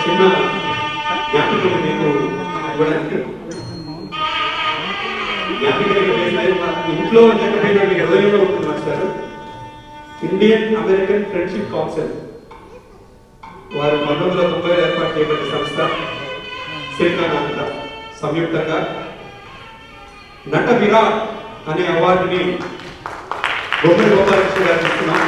చిన్న జ్ఞాపకం మీకు ఇవ్వడానికి జ్ఞాపకం ఏంటంటే మా ఇంట్లో చెప్పినటువంటి హృదయంలో ఉంటుంది master Indian American friendship council వారు పంతొమ్మిది వందల తొంభై ఏర్పాటు చేయబడిన సంస్థ శ్రీకాంత్ సంయుక్తంగా నట విరాట్ అనే అవార్డుని బొమ్మడి గోపాలకృష్ణ గారు ఇస్తున్నాం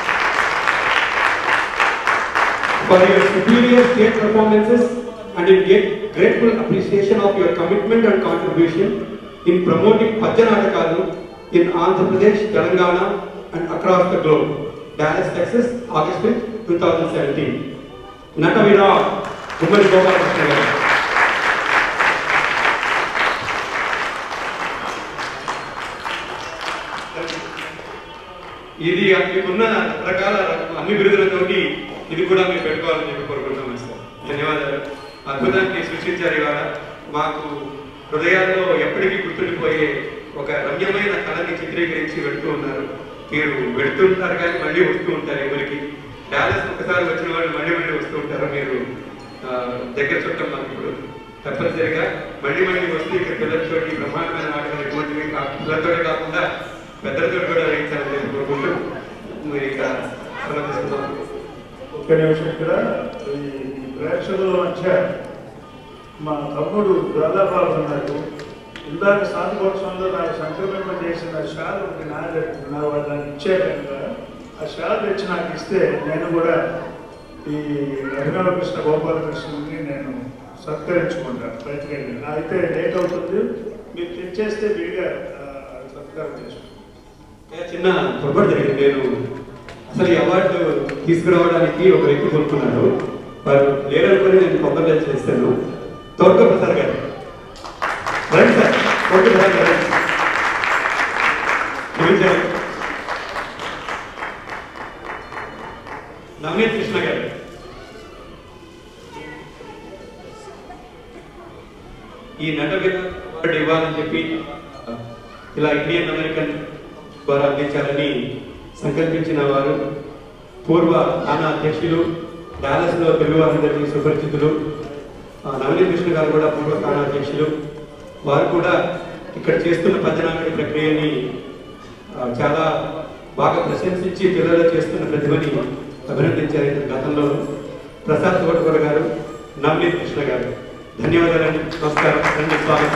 for your superior state performances and in get grateful appreciation of your commitment and contribution in promoting Pajanatakalu in Andhra Pradesh, Telangana and across the globe. Dallas, Texas, August 5th, 2017. Natavira, Umar Gopalakrishna garu. ఇది మీకున్న రకాల అన్ని బిరుదులతోటి ఇది కూడా మీరు పెట్టుకోవాలని చెప్పి కోరుకుంటున్నాం సార్ ధన్యవాదాలు అద్భుతాన్ని సృష్టించారు ఇవాళ మాకు హృదయాల్లో ఎప్పటికీ గుర్తుండిపోయే ఒక రమ్యమైన కళని చిత్రీకరించి వెళ్తూ ఉన్నారు మీరు వెళ్తుంటారు కానీ మళ్ళీ వస్తూ ఉంటారు ఎవరికి డాలస్ ఒకసారి వచ్చిన వాళ్ళు మళ్ళీ మళ్ళీ వస్తూ ఉంటారు మీరు ఆ, దగ్గర చుట్టం మాకు ఇప్పుడు తప్పనిసరిగా మళ్ళీ మళ్ళీ వస్తూ ఇక్కడ పిల్లలతో బ్రహ్మాండమైన ఆటలు ఎటువంటివి కా- పిల్లలతోనే కాకుండా పెద్దలతో కూడా వేయించాలని చెప్పి కోరుకుంటూ మీరు ఇక్కడ సెలవు తీసుకుందాం ఒక్క నిమిషం ఇక్కడ ఈ ప్రేక్షకుల మధ్య మా తమ్ముడు దాదాబాబు అన్నారు ఇందాక సాధుపక్షంలో నాకు సంక్రమణ చేసిన షాల్ ఒకటి నా దగ్గర నా వాళ్ళని ఇచ్చారు కనుక ఆ షాల్ తెచ్చి నాకు ఇస్తే నేను కూడా ఈ అభినవ కృష్ణ గోపాలకృష్ణని నేను సత్కరించుకుంటాను బయటకు వెళ్ళి అయితే లేట్ అవుతుంది మీరు తెచ్చేస్తే విడిగా ఆ, సత్కారం చేసుకుంటాను ఏ చిన్న పొరపాటు జరిగింది నేను అసలు ఈ అవార్డు తీసుకురావడానికి ఒక వ్యక్తి కోరుకున్నాడు వారు లేరనుకొని నేను కొబ్బరి చేస్తాను తోట ప్రసాద్ గారు రండి సార్ తోట ప్రసాద్ గారు రండి. క్షమించండి. నవనీత్ కృష్ణ గారు ఈ నట అవార్డు ఇవ్వాలని చెప్పి ఇలా ఇండియన్ అమెరికన్ ద్వారా అందించాలని సంకల్పించిన వారు పూర్వ ఆనా అధ్యక్షులు డాలస్ లో తెలుగు వారందరికీ సుపరిచితులు ఆ, నవనీత్ కృష్ణ గారు కూడా పూర్వ తానా అధ్యక్షులు వారు కూడా ఇక్కడ చేస్తున్న పద్దనాగడి ప్రక్రియని ఆ, చాలా బాగా ప్రశంసించి పిల్లలు చేస్తున్న ప్రతిభని అభినందించారు ఇతను గతంలో ప్రసాద్ తోటకూర గారు నవనీత్ కృష్ణ గారు ధన్యవాదాలండి నమస్కారం రండి స్వాగతం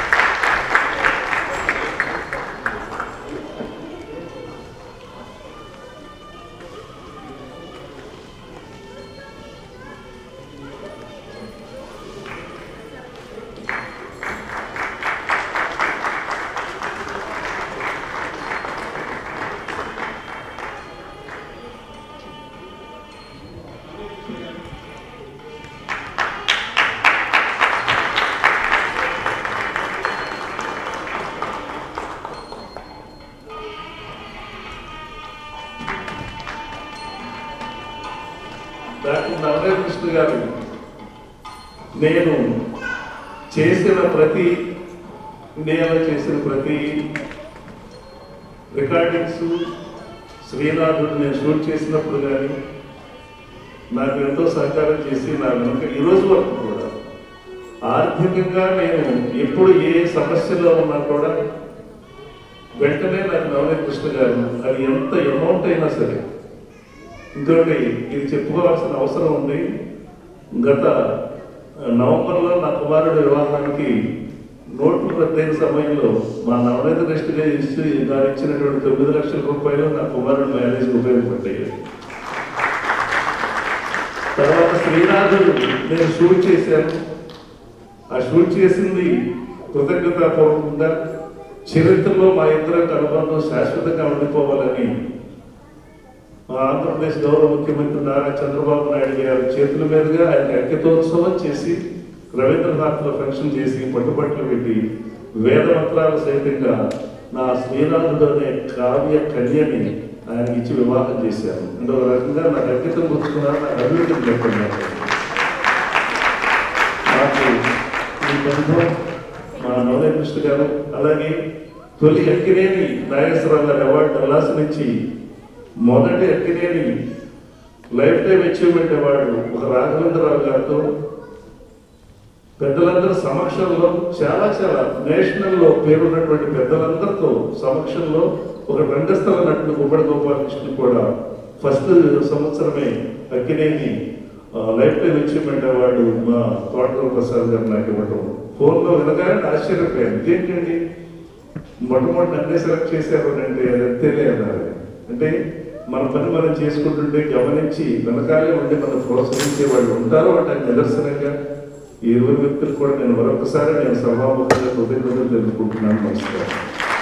డాక్టర్ నవనకృష్ణ గారు నేను చేసిన ప్రతి ఇండియాలో చేసిన ప్రతి రికార్డింగ్స్ శ్రీనాథుడు నేను షూట్ చేసినప్పుడు కానీ నాకు ఎంతో సహకారం చేసి నా వెనుక ఈ రోజు వరకు కూడా ఆర్థికంగా నేను ఎప్పుడు ఏ సమస్యలో ఉన్నా కూడా వెంటనే నాకు నవనీత్ కృష్ణ గారు అది ఎంత అమౌంట్ అయినా సరే ఇంకోటి ఇది చెప్పుకోవాల్సిన అవసరం ఉంది గత నవంబర్లో నా కుమారుడు వివాహానికి నోట్లు రద్దయిన సమయంలో మా నవనీత దృష్టిగా ఇచ్చి గారు ఇచ్చినటువంటి తొమ్మిది లక్షల రూపాయలు నా కుమారుడు మ్యారేజ్ ఉపయోగపడ్డాయి తర్వాత శ్రీనాథుడు నేను షూట్ చేశాను ఆ షూట్ చేసింది కృతజ్ఞతాపూర్వకంగా చరిత్రలో మా ఇద్దరికి అనుబంధం శాశ్వతంగా ఉండిపోవాలని మా ఆంధ్రప్రదేశ్ గౌరవ ముఖ్యమంత్రి నారా చంద్రబాబు నాయుడు గారి చేతుల మీదుగా ఆయన అంకితోత్సవం చేసి రవీంద్రనాథ్లో ఫంక్షన్ చేసి పట్టుబట్టలు పెట్టి వేద మంత్రాలు సహితంగా నా శ్రీనాథుడు అనే కావ్య కన్యని ఆయనకి ఇచ్చి వివాహం చేశాను అంటే ఒక రకంగా నాకు అంకితం పుచ్చుకున్నారు నాకు అభివృద్ధి చెప్పండి నాకు ఈ బంధం మా నవోదయ కృష్ణ గారు అలాగే తొలి అక్కినేని నాగేశ్వరరావు గారి అవార్డు డల్లాస్ నుంచి మొదటి Akkineni life time achievement award ఒక రాఘవేంద్రరావు గారితో పెద్దలందరి సమక్షంలో చాలా చాలా నేషనల్లో పేరున్నటువంటి పెద్దలందరితో సమక్షంలో ఒక రంగస్థల నటుడు గుమ్మడి గోపాలకృష్ణ కూడా ఫస్ట్ సంవత్సరమే Akkineni life time achievement award మా తోటల ప్రసాద్ గారు నాకు ఇవ్వటం ఫోన్లో వినగానే ఆశ్చర్యపోయాను ఇదేంటండి మొట్టమొదటి నన్నే సెలెక్ట్ చేశారు అని అంటే అది అంతేలే అన్నారు అంటే మన పని మనం చేసుకుంటుంటే గమనించి వెనకాలే ఉండి మనం ప్రోత్సహించే వాళ్ళు ఉంటారు అంటే నిదర్శనంగా ఈ ఇరువురు వ్యక్తులు కూడా నేను మరొకసారి నేను సభాముఖంగా కృతజ్ఞతలు తెలుపుకుంటున్నాను నమస్కారం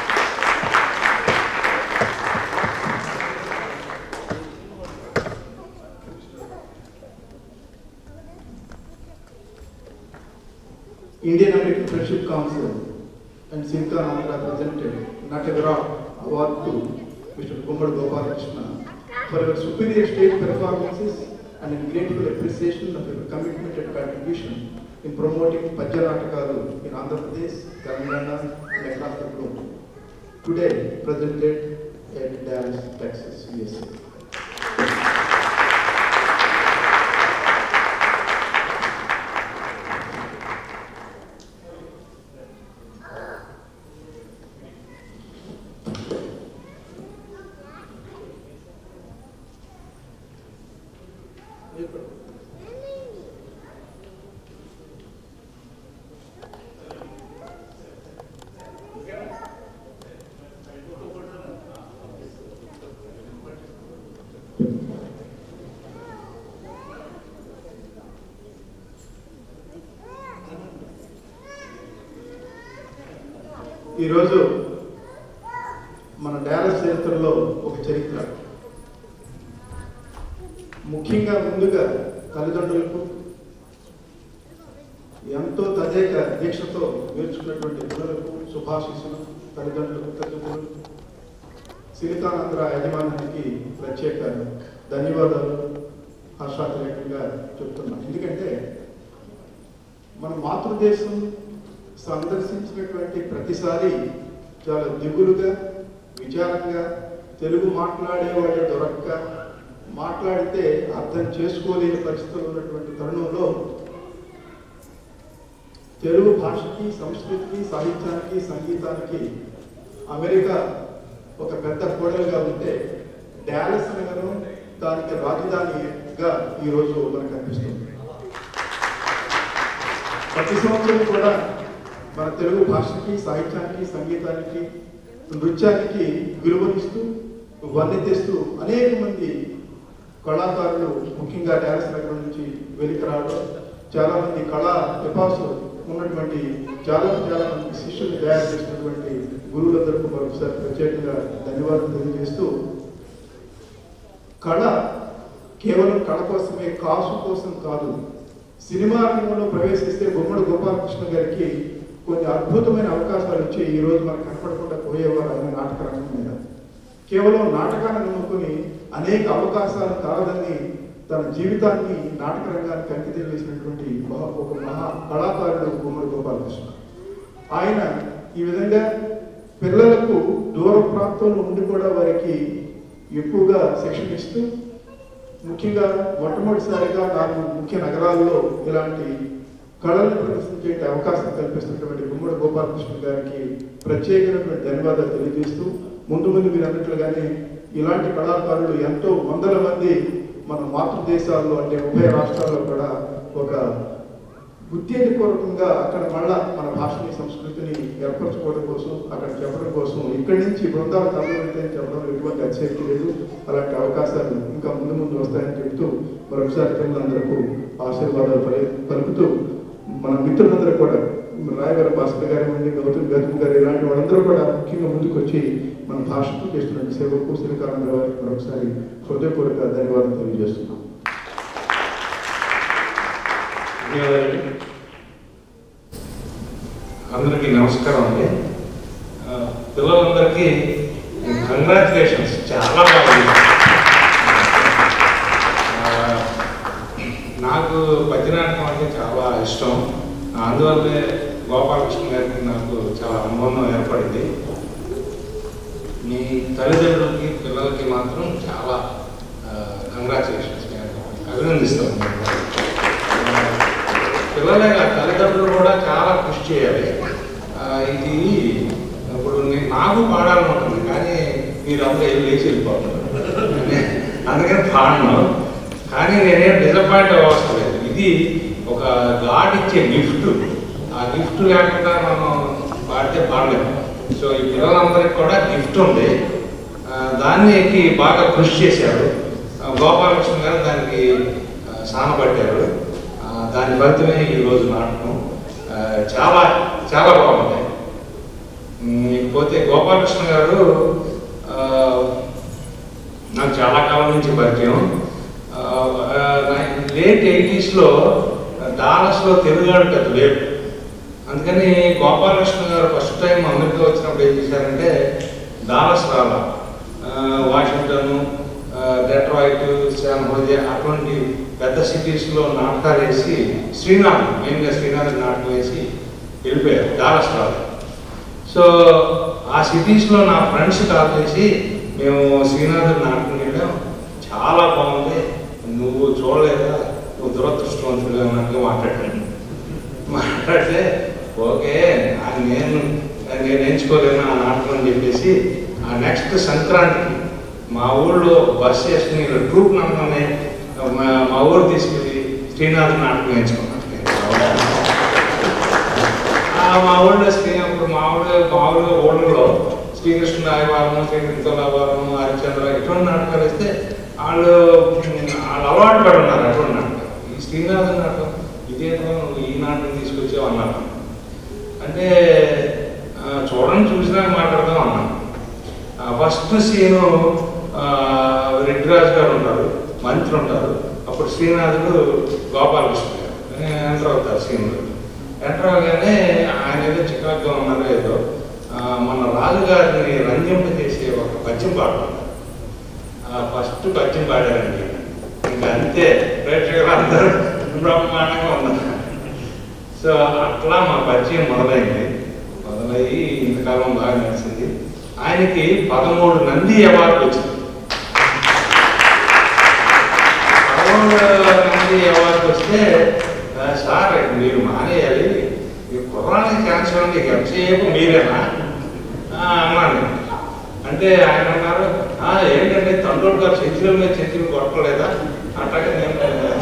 Indian American Friendship Council and Simca Andhra presented Natagara Award to Mr. Kummad Gopalakrishna for your superior stage performances and in grateful appreciation of your commitment and contribution in promoting Padya Natakalu in Andhra Pradesh, Telangana and across the globe. Today presented at Dallas, Texas, USA. ఈరోజు మన Dallas చరిత్రలో ఒక చరిత్ర ముఖ్యంగా ముందుగా తల్లిదండ్రులకు ఎంతో తదేక దీక్షతో నేర్చుకున్నటువంటి పిల్లలకు శుభాశిస్సులు తల్లిదండ్రులకు తల్లిదండ్రులు సిలికానాంధ్ర యాజమాన్యానికి ప్రత్యేక ధన్యవాదాలు హర్షాతిరేకంగా చెప్తున్నాను ఎందుకంటే మన మాతృదేశం సందర్శించినటువంటి ప్రతిసారి చాలా దిగులుగా విచారంగా తెలుగు మాట్లాడేవాళ్ళు దొరక్క మాట్లాడితే అర్థం చేసుకోలేని పరిస్థితులు ఉన్నటువంటి తరుణంలో తెలుగు భాషకి సంస్కృతికి సాహిత్యానికి సంగీతానికి అమెరికా ఒక పెద్ద కోడలుగా ఉంటే డాలస్ నగరం దానికి రాజధానిగా ఈరోజు మనకు కనిపిస్తుంది ప్రతి సంవత్సరం కూడా మన తెలుగు భాషకి సాహిత్యానికి సంగీతానికి నృత్యానికి విలువనిస్తూ వర్ణితేస్తూ అనేక మంది కళాకారులు ముఖ్యంగా డాన్స్ నగరం నుంచి వెలికి రావడం చాలా మంది కళా పిపాసులు ఉన్నటువంటి చాలా చాలా మంది శిష్యులు తయారు చేసినటువంటి గురువులందరికీ మరొకసారి ప్రత్యేకంగా ధన్యవాదాలు తెలియజేస్తూ కళ కేవలం కళ కోసమే కాసు కోసం కాదు సినిమా రంగంలో ప్రవేశిస్తే బొమ్మడు గోపాలకృష్ణ గారికి కొన్ని అద్భుతమైన అవకాశాలు వచ్చి ఈ రోజు మనకు కనపడకుండా పోయేవారు ఆయన నాటక రంగం మీద కేవలం నాటకాన్ని నమ్ముకొని అనేక అవకాశాలు కాదని తన జీవితాన్ని నాటక రంగానికి అంకితం చేసినటువంటి మహా- ఒక మహా కళాకారుడు బొమ్మడు గోపాలకృష్ణ ఆయన ఈ విధంగా పిల్లలకు దూర ప్రాంతంలో ఉండి కూడా వారికి ఎక్కువగా శిక్షణ ఇస్తూ ముఖ్యంగా మొట్టమొదటిసారిగా నాలుగు ముఖ్య నగరాల్లో ఇలాంటి కళలను ప్రదర్శించే అవకాశం కల్పిస్తున్నటువంటి గుమ్మడి గోపాలకృష్ణ గారికి ప్రత్యేకమైనటువంటి ధన్యవాదాలు తెలియజేస్తూ ముందు ముందు మీరు అన్నట్లుగానే ఇలాంటి కళాకారులు ఎంతో వందల మంది మన మాతృదేశాల్లో అంటే ఉభయ రాష్ట్రాల్లో కూడా ఒక ఉత్తేజపూర్వకంగా అక్కడ మళ్ళా మన భాషని సంస్కృతిని ఏర్పరచుకోవడం కోసం అక్కడ చెప్పడం కోసం ఇక్కడి నుంచి బృందాలు తరలితే చెప్పడం ఎటువంటి అతిశక్తి లేదు అలాంటి అవకాశాలు ఇంకా ముందు ముందు వస్తాయని చెబుతూ మరొకసారి పిల్లలందరికీ ఆశీర్వాదాలు పలి- పలుకుతూ మన మిత్రులందరూ కూడా రాయగారు భాస్కర్ గారి మంది గౌతమ్ గౌతమ్ గారు ఇలాంటి వాళ్ళందరూ కూడా ముఖ్యంగా ముందుకు వచ్చి మన భాషకు చేస్తున్న సేవకు శ్రీకానంద గారికి మరొకసారి హృదయపూర్వక ధన్యవాదాలు తెలియజేస్తున్నాం ధన్యవాదాలు అందరికీ నమస్కారం అండి ఆ, పిల్లలందరికీ కంగ్రాచులేషన్స్ చాలా బాగుంది ఆ, నాకు పద్యనాటకం అంటే చాలా ఇష్టం అందువల్లే గోపాలకృష్ణ గారికి నాకు చాలా అనుబంధం ఏర్పడింది మీ తల్లిదండ్రులకి పిల్లలకి మాత్రం చాలా కంగ్రాచులేషన్స్ మీ అభినందిస్తాం పిల్లలే కాదు, తల్లిదండ్రులు కూడా చాలా కృషి చేయాలి ఆ, ఇది ఇప్పుడు నేను నాకు పాడాలని ఉంటుంది కానీ మీరు అందరూ వెళ్ళి లేచి వెళ్ళిపోతున్నారు అందుకని పాడను కానీ నేనేం డిసప్పాయింట్ అవ్వవసరం లేదు ఇది ఒక గాడ్ ఇచ్చే గిఫ్ట్ ఆ గిఫ్ట్ లేకుండా మనం పాడితే పాడలేము సో ఈ పిల్లలందరికీ కూడా గిఫ్ట్ ఉంది ఆ, దానికి బాగా కృషి చేశారు ఆ, గోపాలకృష్ణ గారు దానికి ఆ, సానపట్టారు ఆ, దాని ఫలితమే ఈరోజు నాటకం ఆ, చాలా చాలా బాగుంది ఉమ్, ఇకపోతే గోపాలకృష్ణ గారు ఆ, నాకు చాలా కాలం నుంచి పరిచయం లేట్ ఎయిటీస్లో డాలస్లో తెలుగుగాడు పెద్ద లేడు అందుకని గోపాలకృష్ణ గారు ఫస్ట్ టైం అమెరికా వచ్చినప్పుడు ఏం చేశారంటే డాలస్ రాలా ఆ, వాషింగ్టన్ ఆ, డెట్రాయిట్ శాన్ హోజే అటువంటి పెద్ద సిటీస్లో నాటకాలు వేసి శ్రీనాథ్ మెయిన్గా శ్రీనాథ్ నాటకం వేసి వెళ్ళిపోయారు డాలస్ రాలేదు సో ఆ సిటీస్లో నా ఫ్రెండ్స్ కాల్ చేసి మేము శ్రీనాథ్ నాటకం వెళ్ళాం చాలా బాగుంది నువ్వు చూడలేదా నువ్వు దురదృష్టవంతుడు అన్నట్టుగా మాట్లాడాను మాట్లాడితే ఓకే ఆ నేను నేను ఎంచుకోలేను ఆ నాటకం అని చెప్పేసి ఆ నెక్స్ట్ సంక్రాంతికి మా ఊళ్ళో బస్ చేసుకుని ట్రూప్ నమ్మని మా మా ఊరు తీసుకెళ్ళి శ్రీనాథ్ నాటకం ఎంచుకున్నాను ఆ మా ఊళ్ళో శ్రీ ఇప్పుడు మా ఊళ్ళో మా ఊళ్ళో ఊళ్ళో శ్రీకృష్ణ రాయవారం శ్రీకృష్ణ రాయవారం హరిచంద్ర ఇటువంటి నాటకాలు వేస్తే వాళ్ళు ఉమ్, వాళ్ళు అలవాటు పడి ఉన్నారు అటువంటి నాటకం ఈ శ్రీనాథ్ నాటకం ఇదేంటో నువ్వు ఈ నాటకం తీసుకొచ్చావు అన్నారు అంటే ఆ, చూడండి చూసినా మాట్లాడదాం అన్నాను ఫస్ట్ సీను రెడ్డిరాజు గారు ఉంటారు మంత్రి ఉంటారు అప్పుడు శ్రీనాథుడు గోపాలకృష్ణ గారు ఎంటర్ అవుతారు సీన్లో ఎంటర్ అవగానే ఆయన ఏదో చికాకుగా ఉన్నారో ఏదో ఆ, మన రాజుగారిని రంజింపజేసే ఒక పద్యం పాడుతున్నారు ఫస్ట్ పద్యం పాడారండి ఇంకా అంతే ప్రేక్షకులు అందరూ బ్రహ్మాండంగా ఉన్నారు సో అట్లా మా పరిచయం మొదలైంది మొదలయ్యి ఇంతకాలం బాగా నడిచింది ఆయనకి పదమూడు నంది అవార్డు వచ్చింది పదమూడు నంది అవార్డు వస్తే "ఆ, సార్ మీరు మానేయాలి ఈ కుర్రానికి ఛాన్స్ ఉంది ఎంతసేపు మీరేనా "ఆ, అన్నాను నేను. అంటే ఆయన అన్నారు "ఆ, ఏంటంటే తండ్రుడు గారు చర్చిల మీద చర్చిలు కొట్టలేదా అట్లాగే నేను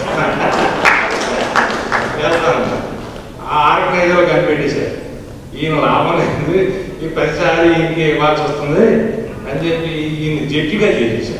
వెళ్తాను ఆ ఆర్గనైజర్ కనిపెట్టేశారు ఈయన లాభం లేదు ఈ ప్రతిసారి ఈయనకి ఇవ్వాల్సి వస్తుంది అని చెప్పి ఈయన జడ్జిగా చేసేసారు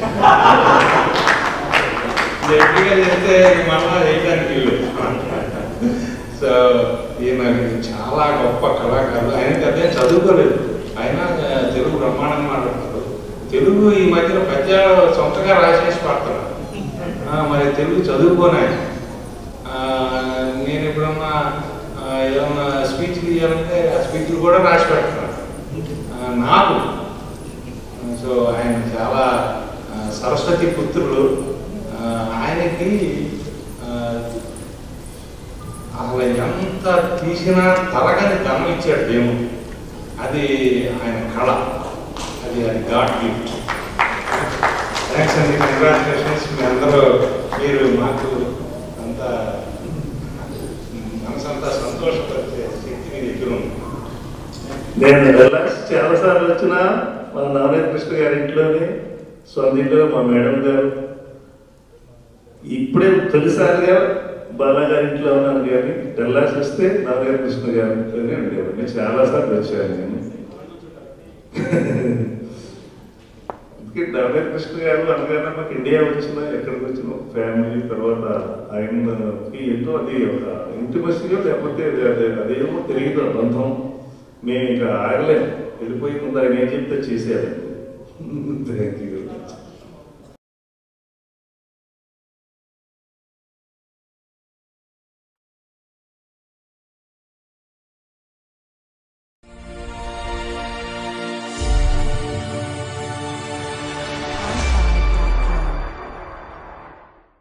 జడ్జిగా చేస్తే మళ్ళా వేయడానికి వీలు సో ఈయన చాలా గొప్ప కళాకారులు ఆయన పెద్ద చదువుకోలేదు ఆయన ఆ, తెలుగు బ్రహ్మాండంగా మాట్లాడతారు తెలుగు ఈ మధ్యన పద్యాలు సొంతగా రాసేసి పాడతారు ఆ, మరి తెలుగు చదువుకోని ఆయన ఆ, నేను ఎప్పుడన్నా ఆ, ఏదన్నా స్పీచ్లు ఇవ్వాలంటే ఆ స్పీచ్లు కూడా రాసి పెడతాను ఆ, నాకు సో ఆయన చాలా ఆ, సరస్వతి పుత్రులు ఆ, ఆయనకి ఆ, అసలు ఎంత తీసినా తరగని ధనం ఇచ్చాడు దేవుడు అది ఆయన కళ అది అది గాడ్ గిఫ్ట్ థ్యాంక్స్ అండి కంగ్రాచులేషన్స్ మీ అందరూ మీరు మాకు అంత మనసంతా సంతోషపరిచే శక్తి మీ దగ్గర ఉంది నేను రిలాక్స్ చాలాసార్లు వచ్చిన మా నారాయణ కృష్ణ గారి ఇంట్లోనే సొంత ఇంట్లో మా మేడం గారు ఇప్పుడే తొలిసారిగా బాలా గారి ఇంట్లో ఉన్నాను కానీ డల్లాస్ వస్తే నారాయణ కృష్ణ గారి ఇంట్లోనే ఉండేవాడు నేను చాలాసార్లు వచ్చాను నేను అందుకే నారాయణ కృష్ణ గారు అనగానే మాకు ఇండియా వచ్చిన ఎక్కడికి వచ్చిన ఒక ఫ్యామిలీ తర్వాత ఆయనకి ఏంటో అది ఒక ఇంటిమసీయో లేకపోతే అది అది- అదేమో తెలియదు ఆ బంధం మేము ఇంకా ఆగలేము వెళ్ళిపోయి ముందు ఆయన ఏం చెప్తే చేసేయాలి థ్యాంక్ యూ